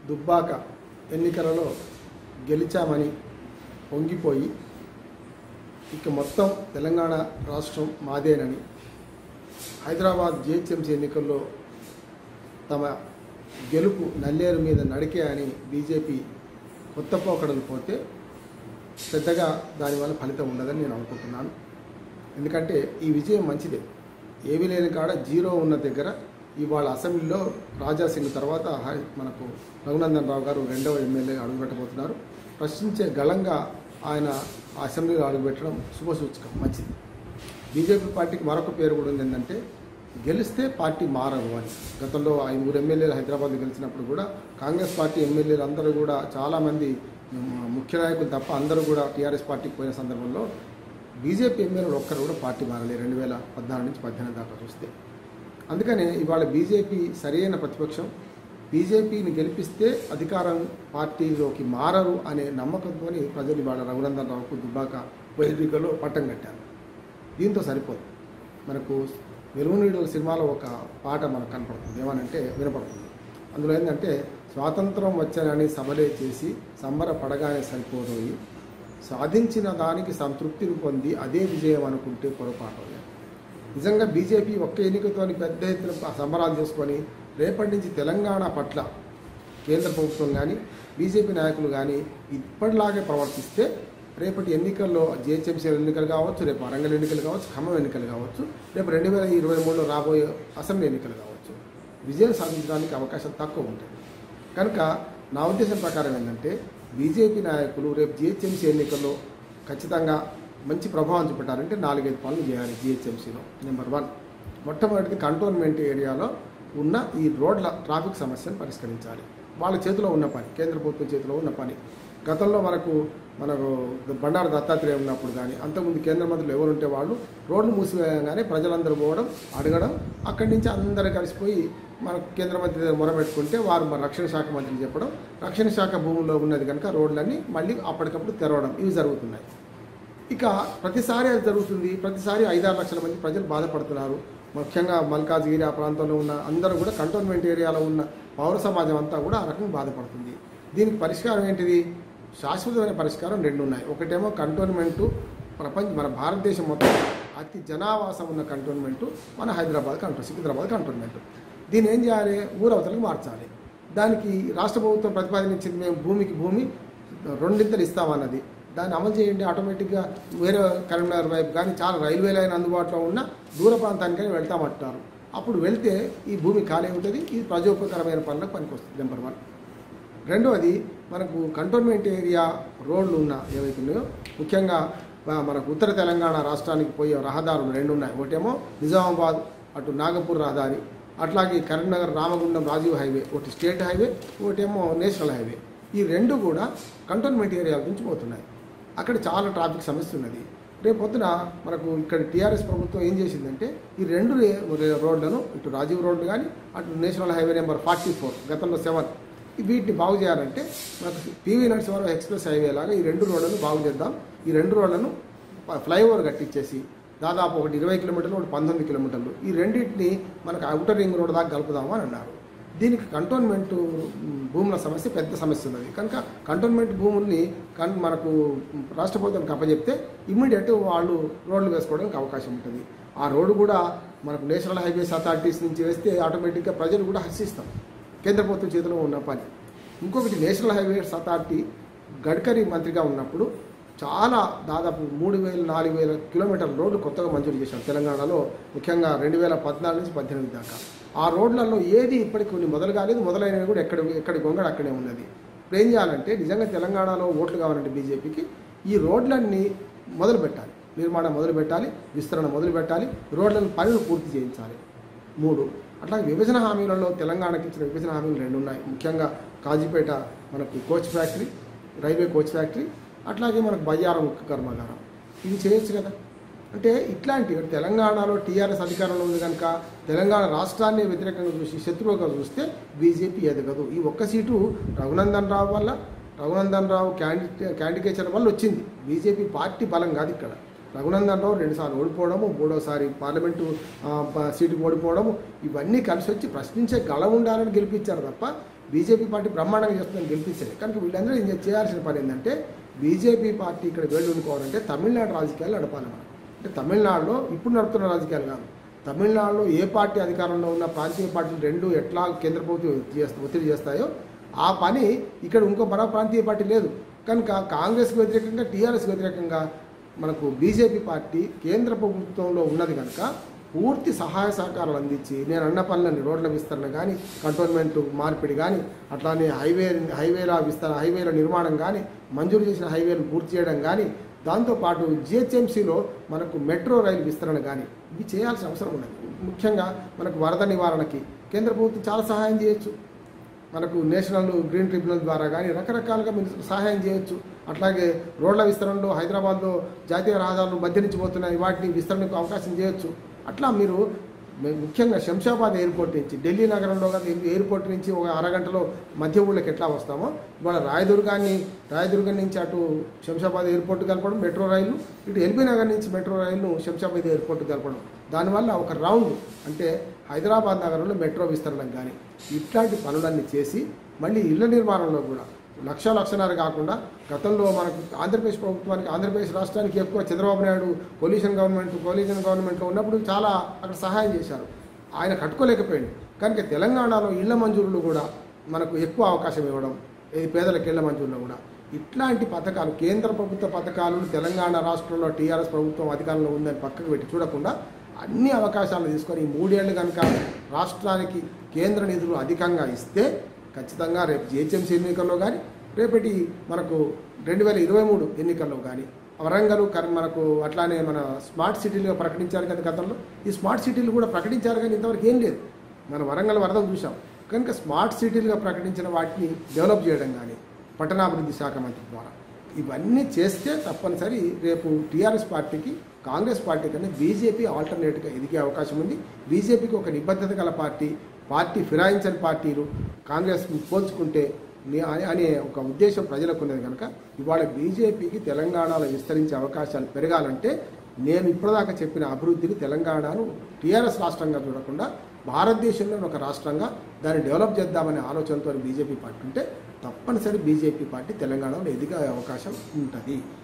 దుబ్బాక ఎన్నికలలో గెలిచామని పొంగిపోయి ఇక మొత్తం తెలంగాణ రాష్ట్రం మాదేనని హైదరాబాద్ జిహెచ్ఎంసీ ఎన్నికల్లో తమ గెలుపు నల్లేరు మీద నడికే అని బీజేపీ కొత్త పోకడలు పోతే పెద్దగా దానివల్ల ఫలితం ఉండదని నేను అనుకుంటున్నాను ఎందుకంటే ఈ విజయం మంచిదే ఏమీ లేని కాడ జీరో ఉన్న దగ్గర ఇవాళ అసెంబ్లీలో రాజా సింగ్ తర్వాత హై- మనకు రఘునందన్ రావు గారు రెండవ ఎమ్మెల్యే అడుగుపెట్టబోతున్నారు ప్రశ్నించే గళంగా ఆయన ఆ అసెంబ్లీలో అడుగుపెట్టడం శుభసూచకం మంచిది బీజేపీ పార్టీకి మరొక పేరు కూడా ఉంది ఏంటంటే గెలిస్తే పార్టీ మారదు అని గతంలో ఐదుగురు ఎమ్మెల్యేలు హైదరాబాద్ గెలిచినప్పుడు కూడా కాంగ్రెస్ పార్టీ ఎమ్మెల్యేలు అందరూ కూడా చాలామంది మ్, ముఖ్య నాయకులు తప్ప అందరూ కూడా టీఆర్ఎస్ పార్టీకి పోయిన సందర్భంలో బీజేపీ ఎమ్మెల్యేలు ఒక్కరు కూడా పార్టీ మారలేదు రెండు వేల పద్నాలుగు నుంచి పద్దెనిమిది దాకా చూస్తే అందుకనే ఇవాళ బీజేపీ సరైన ప్రతిపక్షం బీజేపీని గెలిపిస్తే అధికారం పార్టీలోకి మారరు అనే నమ్మకంతో ప్రజలు ఇవాళ రఘునందన్ రావుకు దుబ్బాక ఉప ఎన్నికల్లో పట్టం కట్టారు దీంతో సరిపోదు మనకు వెలుగునీడు సినిమాలో ఒక పాట మనకు కనపడుతుంది ఏమనంటే వినపడుతుంది అందులో ఏంటంటే స్వాతంత్రం వచ్చానని సభలే చేసి సంబరపడగానే సరిపోదోయి సాధించిన దానికి సంతృప్తిని పొంది అదే విజయం అనుకుంటే పొరపాటు నిజంగా బీజేపీ ఒక్క ఎన్నికతో పెద్ద ఎత్తున సంబరాలు చేసుకొని రేపటి నుంచి తెలంగాణ పట్ల కేంద్ర ప్రభుత్వం కానీ బీజేపీ నాయకులు కానీ ఇప్పటిలాగే ప్రవర్తిస్తే రేపటి ఎన్నికల్లో జిహెచ్ఎంసీ ఎన్నికలు కావచ్చు రేపు వరంగల్ ఎన్నికలు కావచ్చు ఖమ్మం ఎన్నికలు కావచ్చు రేపు రెండు వేల ఇరవై మూడులో రాబోయే అసెంబ్లీ ఎన్నికలు కావచ్చు విజయం సాధించడానికి అవకాశం తక్కువ ఉంటుంది కనుక నా ఉద్దేశం ప్రకారం ఏంటంటే బీజేపీ నాయకులు రేపు జిహెచ్ఎంసీ ఎన్నికల్లో ఖచ్చితంగా మంచి ప్రభావం చూపెట్టాలంటే నాలుగైదు పనులు చేయాలి జిహెచ్ఎంసీలో నెంబర్ వన్ మొట్టమొదటిది కంటోన్మెంట్ ఏరియాలో ఉన్న ఈ రోడ్ల ట్రాఫిక్ సమస్యను పరిష్కరించాలి వాళ్ళ చేతిలో ఉన్న పని కేంద్ర ప్రభుత్వం చేతిలో ఉన్న పని గతంలో మనకు మనకు బండారు దత్తాత్రేయ ఉన్నప్పుడు కానీ అంతకుముందు కేంద్ర మంత్రులు ఎవరు ఉంటే వాళ్ళు రోడ్లు మూసివేయగానే ప్రజలందరూ పోవడం అడగడం అక్కడి నుంచి అందరూ కలిసిపోయి మన కేంద్ర మంత్రి దగ్గర మొరబెట్టుకుంటే వారు మన రక్షణ శాఖ మంత్రికి చెప్పడం రక్షణ శాఖ భూముల్లో ఉన్నది కనుక రోడ్లన్నీ మళ్ళీ అప్పటికప్పుడు తెరవడం ఇవి జరుగుతున్నాయి ఇక ప్రతిసారి అది జరుగుతుంది ప్రతిసారి ఐదారు లక్షల మంది ప్రజలు బాధపడుతున్నారు ముఖ్యంగా మల్కాజ్గిరి ఆ ప్రాంతంలో ఉన్న అందరూ కూడా కంటోన్మెంట్ ఏరియాలో ఉన్న పౌర సమాజం అంతా కూడా ఆ రకంగా బాధపడుతుంది దీనికి పరిష్కారం ఏంటిది శాశ్వతమైన పరిష్కారం రెండు ఉన్నాయి ఒకటేమో కంటోన్మెంటు ప్రపంచ మన భారతదేశం మొత్తం అతి జనావాసం ఉన్న కంటోన్మెంటు మన హైదరాబాద్ కంటో సికింద్రాబాద్ కంటోన్మెంట్ దీన్ని ఏం చేయాలి ఊరవతలకు మార్చాలి దానికి రాష్ట్ర ప్రభుత్వం ప్రతిపాదించింది మేము భూమికి భూమి రెండింతలు ఇస్తామన్నది దాన్ని అమలు చేయండి ఆటోమేటిక్గా వేరే కరీంనగర్ వైపు కానీ చాలా రైల్వే లైన్ అందుబాటులో ఉన్న దూర ప్రాంతానికైనా వెళ్తామంటున్నారు అప్పుడు వెళ్తే ఈ భూమి ఖాళీ ఉంటుంది ఇది ప్రజోపకరమైన పనులకు పనికొస్తుంది నెంబర్ వన్ రెండవది మనకు కంటోన్మెంట్ ఏరియా రోడ్లు ఉన్న ఏవైతే ఉన్నాయో ముఖ్యంగా ఆ, మనకు ఉత్తర తెలంగాణ రాష్ట్రానికి పోయే రహదారులు రెండు ఉన్నాయి ఒకటేమో నిజామాబాద్ అటు నాగపూర్ రహదారి అట్లాగే కరీంనగర్ రామగుండం రాజీవ్ హైవే ఒకటి స్టేట్ హైవే ఒకటేమో నేషనల్ హైవే ఈ రెండు కూడా కంటోన్మెంట్ ఏరియాల నుంచి పోతున్నాయి అక్కడ చాలా ట్రాఫిక్ సమస్య ఉన్నది రేపు పొద్దున మనకు ఇక్కడ టీఆర్ఎస్ ప్రభుత్వం ఏం చేసిందంటే ఈ రెండు రే- రే- రోడ్లను ఇటు రాజీవ్ రోడ్డు కానీ అటు national highway number forty four గతంలో సెవెన్ వీటిని బాగు చేయాలంటే మనకు పివి నరసింహారావు ఎక్స్ప్రెస్ హైవే లాగా ఈ రెండు రోడ్లను బాగు చేద్దాం ఈ రెండు రోడ్లను ప- ఫ్లైఓవర్ కట్టించేసి దాదాపు ఒకటి ఇరవై కిలోమీటర్లు ఒకటి పంతొమ్మిది కిలోమీటర్లు ఈ రెండింటిని మనకు అవుటర్ రింగ్ రోడ్ దాకా కలుపుదాము అని అన్నారు దీనికి కంటోన్మెంట్ భూముల సమస్య పెద్ద సమస్య ఉన్నది కనుక కంటోన్మెంట్ భూముల్ని కన్ మనకు రాష్ట్ర ప్రభుత్వానికి అప్పచెప్తే ఇమ్మీడియట్ వాళ్ళు రోడ్లు వేసుకోవడానికి అవకాశం ఉంటుంది ఆ రోడ్డు కూడా మనకు నేషనల్ హైవేస్ అథారిటీస్ నుంచి వేస్తే ఆటోమేటిక్గా ప్రజలు కూడా హర్షిస్తాం కేంద్ర ప్రభుత్వం చేతిలో ఉన్న పని ఇంకొకటి నేషనల్ హైవేస్ అథారిటీ గడ్కరీ మంత్రిగా ఉన్నప్పుడు చాలా దాదాపు మూడు వేల నాలుగు వేల కిలోమీటర్ల రోడ్లు కొత్తగా మంజూరు చేశారు తెలంగాణలో ముఖ్యంగా రెండు వేల పద్నాలుగు నుంచి పద్దెనిమిది దాకా ఆ రోడ్లలో ఏది ఇప్పటికి కొన్ని మొదలు కాలేదు మొదలైనవి కూడా ఎక్కడ ఎక్కడి గొంగడ అక్కడే ఉన్నది ఇప్పుడు ఏం చేయాలంటే నిజంగా తెలంగాణలో ఓట్లు కావాలంటే బీజేపీకి ఈ రోడ్లన్నీ మొదలు పెట్టాలి నిర్మాణం మొదలు పెట్టాలి విస్తరణ మొదలు పెట్టాలి రోడ్లను పనులు పూర్తి చేయించాలి మూడు అట్లాగే విభజన హామీలలో తెలంగాణకి ఇచ్చిన విభజన హామీలు రెండు ఉన్నాయి ముఖ్యంగా కాజీపేట మనకు coach factory railway coach factory అట్లాగే మనకు బయ్యారం ఉక్కు కర్మాగారం ఇవి చేయొచ్చు కదా అంటే ఇట్లాంటి తెలంగాణలో టీఆర్ఎస్ అధికారంలో ఉంది కనుక తెలంగాణ రాష్ట్రాన్ని వ్యతిరేకంగా చూసి శత్రువుగా చూస్తే బీజేపీ ఎదగదు ఈ ఒక్క సీటు రఘునందన్ రావు వల్ల రఘునందన్ రావు క్యాండి క్యాండికేచర్ వల్ల వచ్చింది బీజేపీ పార్టీ బలం కాదు ఇక్కడ రఘునందన్ రావు రెండుసార్లు ఓడిపోవడము మూడోసారి పార్లమెంటు ఆ, ప- సీటుకు ఓడిపోవడము ఇవన్నీ కలిసి వచ్చి ప్రశ్నించే గళం ఉండాలని గెలిపించారు తప్ప బీజేపీ పార్టీ బ్రహ్మాండంగా చేస్తుందని గెలిపించలేదు కనుక వీళ్ళందరూ ఏం చే- చేయాల్సిన పని ఏంటంటే బీజేపీ పార్టీ ఇక్కడ వేళ్ళు ఉండుకోవాలంటే తమిళనాడు రాజకీయాలు నడపాలి మనం అంటే తమిళనాడులో ఇప్పుడు నడుపుతున్న రాజకీయాలు కాదు తమిళనాడులో ఏ పార్టీ అధికారంలో ఉన్న ప్రాంతీయ పార్టీలు రెండు ఎట్లా కేంద్ర ప్రభుత్వం చేస్తా ఒత్తిడి చేస్తాయో ఆ పని ఇక్కడ ఇంకో మరో ప్రాంతీయ పార్టీ లేదు కనుక కాంగ్రెస్కి వ్యతిరేకంగా టీఆర్ఎస్కి వ్యతిరేకంగా మనకు బీజేపీ పార్టీ కేంద్ర ప్రభుత్వంలో ఉన్నది కనుక పూర్తి సహాయ సహకారాలు అందించి నేను అన్న పనులని రోడ్ల విస్తరణ కానీ కంటోన్మెంట్ మార్పిడి కానీ అట్లానే హైవే హైవేల విస్తరణ హైవేల నిర్మాణం కానీ మంజూరు చేసిన హైవేలు పూర్తి చేయడం కానీ దాంతోపాటు జిహెచ్ఎంసీలో మనకు మెట్రో రైలు విస్తరణ కానీ ఇవి చేయాల్సిన అవసరం ఉన్నది ముఖ్యంగా మనకు వరద నివారణకి కేంద్ర ప్రభుత్వం చాలా సహాయం చేయొచ్చు మనకు నేషనల్ గ్రీన్ ట్రిబ్యునల్ ద్వారా కానీ రకరకాలుగా మీరు సహాయం చేయొచ్చు అట్లాగే రోడ్ల విస్తరణలో హైదరాబాద్లో జాతీయ రహదారులు మధ్య నుంచి పోతున్నాయి వాటిని విస్తరణకు అవకాశం చేయొచ్చు అట్లా మీరు మే- ముఖ్యంగా శంషాబాద్ ఎయిర్పోర్ట్ నుంచి ఢిల్లీ నగరంలో కానీ ఎయిర్పోర్ట్ నుంచి ఒక అరగంటలో మధ్య ఊళ్ళకి ఎట్లా వస్తామో ఇవాళ రాయదుర్గాన్ని రాయదుర్గం నుంచి అటు శంషాబాద్ ఎయిర్పోర్ట్ కలపడం మెట్రో రైలు ఇటు ఎల్బీ నగర్ నుంచి మెట్రో రైలును శంషాబాద్ ఎయిర్పోర్ట్ కలపడం దానివల్ల ఒక రౌండ్ అంటే హైదరాబాద్ నగరంలో మెట్రో విస్తరణ కానీ ఇట్లాంటి పనులన్నీ చేసి మళ్ళీ ఇళ్ల నిర్మాణంలో కూడా లక్ష లక్షన్నర కాకుండా గతంలో మనకు ఆంధ్రప్రదేశ్ ప్రభుత్వానికి ఆంధ్రప్రదేశ్ రాష్ట్రానికి ఎక్కువ Chandrababu Naidu pollution government pollution గవర్నమెంట్లో ఉన్నప్పుడు చాలా అక్కడ సహాయం చేశారు ఆయన కట్టుకోలేకపోయింది కనుక తెలంగాణలో ఇళ్ల మంజూరులు కూడా మనకు ఎక్కువ అవకాశం ఇవ్వడం ఇది పేదలకు ఇళ్ల మంజూరులో కూడా ఇట్లాంటి పథకాలు కేంద్ర ప్రభుత్వ పథకాలు తెలంగాణ రాష్ట్రంలో టీఆర్ఎస్ ప్రభుత్వం అధికారంలో ఉందని పక్కకు పెట్టి చూడకుండా అన్ని అవకాశాలు తీసుకొని ఈ మూడేళ్లు కనుక రాష్ట్రానికి కేంద్ర నిధులు అధికంగా ఇస్తే ఖచ్చితంగా రేపు జిహెచ్ఎంసీ ఎన్నికల్లో కానీ రేపటి మనకు రెండు వేల ఇరవై మూడు ఎన్నికల్లో కానీ వరంగల్ కర్- మనకు అట్లానే మన స్మార్ట్ సిటీలుగా ప్రకటించారు కదా గతంలో ఈ స్మార్ట్ సిటీలు కూడా ప్రకటించారు కానీ ఇంతవరకు ఏం లేదు మన వరంగల్ వరద చూసాం కనుక స్మార్ట్ సిటీలుగా ప్రకటించిన వాటిని డెవలప్ చేయడం కానీ పట్టణాభివృద్ధి శాఖ మంత్రి ద్వారా ఇవన్నీ చేస్తే తప్పనిసరి రేపు టీఆర్ఎస్ పార్టీకి కాంగ్రెస్ పార్టీ కన్నా బీజేపీ ఆల్టర్నేట్గా ఎదిగే అవకాశం ఉంది బీజేపీకి ఒక నిబద్ధత గల పార్టీ పార్టీ ఫిరాయించని పార్టీలు కాంగ్రెస్ పోల్చుకుంటే ని- అనే- అనే ఒక ఉద్దేశం ప్రజలకు ఉన్నది కనుక ఇవాళ బీజేపీకి తెలంగాణలో విస్తరించే అవకాశాలు పెరగాలంటే నేను ఇప్పటిదాకా చెప్పిన అభివృద్ధిని తెలంగాణను టీఆర్ఎస్ రాష్ట్రంగా చూడకుండా భారతదేశంలోని ఒక రాష్ట్రంగా దాన్ని డెవలప్ చేద్దామనే ఆలోచనతో బీజేపీ పార్టీ ఉంటే తప్పనిసరి బీజేపీ పార్టీ తెలంగాణలో ఎదిగే అవకాశం ఉంటుంది